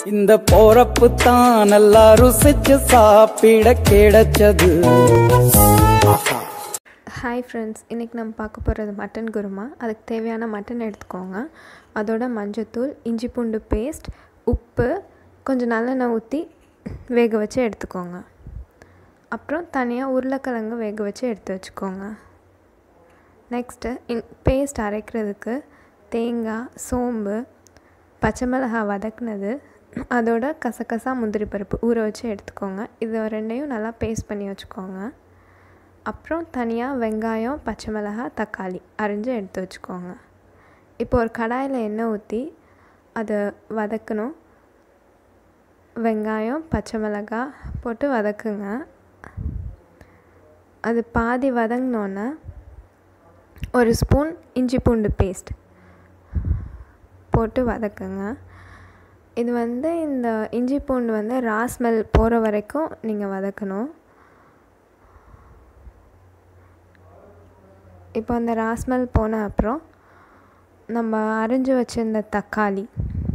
இந்த போறப்பு தான் நல்லா ருசிச்சு சாப்பிட கிடைச்சது ஆஹா ஹாய் ஃப்ரெண்ட்ஸ் இன்றைக்கி நம்ம பார்க்க போகிறது மட்டன் குருமா அதுக்கு தேவையான மட்டன் எடுத்துக்கோங்க அதோட மஞ்சத்தூள் இஞ்சி பூண்டு பேஸ்ட் உப்பு கொஞ்சம் நல்லெண்ணெய் ஊற்றி வேக வச்சு எடுத்துக்கோங்க அப்புறம் தனியாக உருளைக்கிழங்கு வேக வச்சு எடுத்து வச்சுக்கோங்க நெக்ஸ்ட்டு இன் பேஸ்ட் அரைக்கிறதுக்கு தேங்காய் சோம்பு பச்சை மிளகாய் வதக்குனது அதோட கசகசா முந்திரி பருப்பு ஊற வச்சு எடுத்துக்கோங்க இது ரெண்டையும் நல்லா பேஸ்ட் பண்ணி வச்சுக்கோங்க அப்புறம் தனியாக வெங்காயம் பச்சை மிளகாய் தக்காளி அரிஞ்சு எடுத்து வச்சுக்கோங்க இப்போ ஒரு கடாயில் எண்ணெய் ஊற்றி அதை வதக்கணும் வெங்காயம் பச்சை மிளகாய் போட்டு வதக்குங்க அது பாதி வதங்கினோன்னே ஒரு ஸ்பூன் இஞ்சி பூண்டு பேஸ்ட் போட்டு வதக்குங்க இது வந்து இந்த இஞ்சி பூண்டு வந்து ரா ஸ்மெல் போகிற வரைக்கும் நீங்கள் வதக்கணும் இப்போ அந்த ராஸ்மல் போன அப்புறம் நம்ம அரிஞ்சு வச்சிருந்த தக்காளி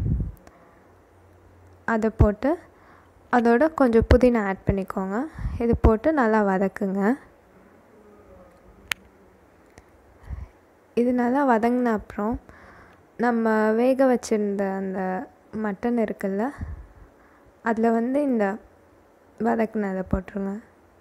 அதை போட்டு அதோட கொஞ்சம் புதினா ஆட் பண்ணிக்கோங்க இது போட்டு நல்லா வதக்குங்க இது நல்லா வதங்கின அப்புறம் நம்ம வேக வச்சிருந்த அந்த மட்டன் இருக்குல்ல அதில் வந்து இந்த வதக்குனதை போட்டுருங்க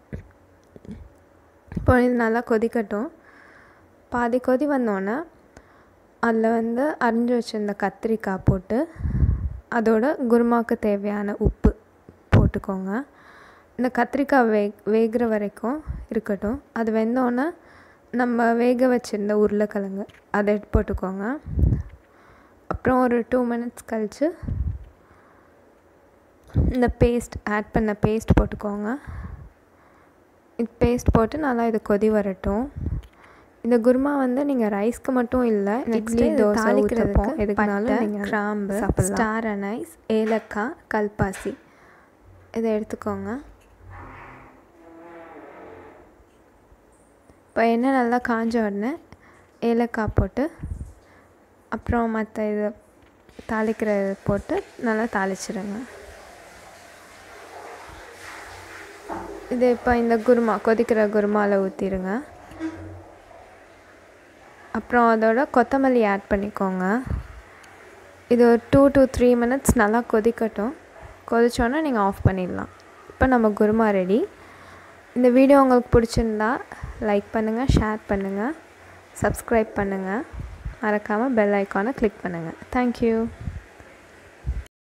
இப்போ இது நல்லா கொதிக்கட்டும் பாதி கொதி வந்தோன்னே அதில் வந்து அரிஞ்சு வச்சிருந்த கத்திரிக்காய் போட்டு அதோட குருமாவுக்கு தேவையான உப்பு போட்டுக்கோங்க இந்த கத்திரிக்காய் வே வேகிற வரைக்கும் இருக்கட்டும் அது வெந்தோன்னே நம்ம வேக வச்சுருந்த உருளைக்கிழங்கு அதை எடுத்து போட்டுக்கோங்க அப்புறம் ஒரு டூ மினிட்ஸ் கழித்து இந்த பேஸ்ட் ஆட் பண்ண பேஸ்ட் போட்டுக்கோங்க இது பேஸ்ட் போட்டு நல்லா இது கொதி வரட்டும் இந்த குருமா வந்து நீங்கள் ரைஸ்க்கு மட்டும் இல்லை இட்லி தோசை தாளிக்கிறதுக்கு எதுக்குனாலும் நீங்கள் கிராம்பு ஸ்டார் அனைஸ் ஏலக்காய் கல்பாசி இதை எடுத்துக்கோங்க இப்போ எண்ணெய் நல்லா காஞ்ச உடனே ஏலக்காய் போட்டு அப்புறம் மற்ற இதை தாளிக்கிறத போட்டு நல்லா தாளிச்சிடுங்க இது இப்போ இந்த குருமா கொதிக்கிற குருமாவில் ஊற்றிடுங்க அப்புறம் அதோட கொத்தமல்லி ஆட் பண்ணிக்கோங்க இது ஒரு டூ டு த்ரீ மினிட்ஸ் நல்லா கொதிக்கட்டும் கொதிச்சோன்னே நீங்கள் ஆஃப் பண்ணிடலாம் இப்போ நம்ம குருமா ரெடி இந்த வீடியோ உங்களுக்கு பிடிச்சிருந்தா லைக் பண்ணுங்கள் ஷேர் பண்ணுங்கள் சப்ஸ்கிரைப் பண்ணுங்கள் மறக்காமல் பெல் ஐக்கானை கிளிக் பண்ணுங்கள் தேங்க்யூ